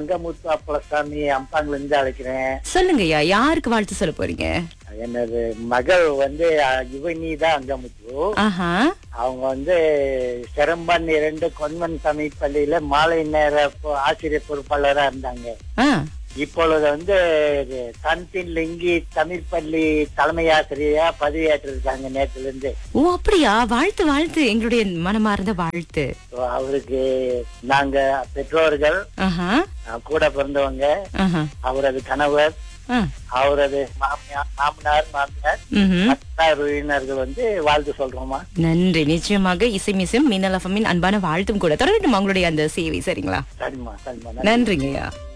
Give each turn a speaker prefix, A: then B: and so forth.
A: அங்கமுத்து அப்பளசாமி அம்பாங்ல இருந்து அழைக்கிறேன்
B: சொல்லுங்கய்யா யாருக்கு வாழ்த்து சொல்ல போறீங்க
A: எனது மகள் வந்து அஹ், யுவனி தான் அங்கமுத்து
B: ஆஹா
A: அவங்க வந்து சிரம்பன் இரண்டு கொன்வன் தமிழ் பள்ளியில மாலை நேர பொ- ஆசிரியர் பொறுப்பாளரா இருந்தாங்க
B: ஆ
A: இப்பொழுது வந்து தன்பின் லிங்கி தமிழ் பள்ளி தலைமை ஆசிரியரா பதவியேற்றிருக்காங்க நேற்றுல இருந்து
B: ஓ அப்படியா வாழ்த்து வாழ்த்து எங்களுடைய மனமார்ந்த வாழ்த்து
A: So, அவருக்கு நாங்க பெற்றோர்கள்
B: ஆஹா
A: அஹ், கூட பிறந்தவங்க
B: ஆஹா
A: அவரது கணவர்
B: ஆ.
A: அவரது மாமியார் மாமனார் மாமியார்
B: ம்ஹும்.
A: மற்ற உறவினர்கள் வந்து வாழ்த்து சொல்றோமா
B: நன்றி நிச்சயமாக இசை மிசம் மின்னல் அஃபமின் அன்பான வாழ்த்தும் கூட தொடரட்டும் அவங்களுடைய அந்த சேவை சரிங்களா
A: சரிம்மா சரிம்மா
B: நன்றிங்கய்யா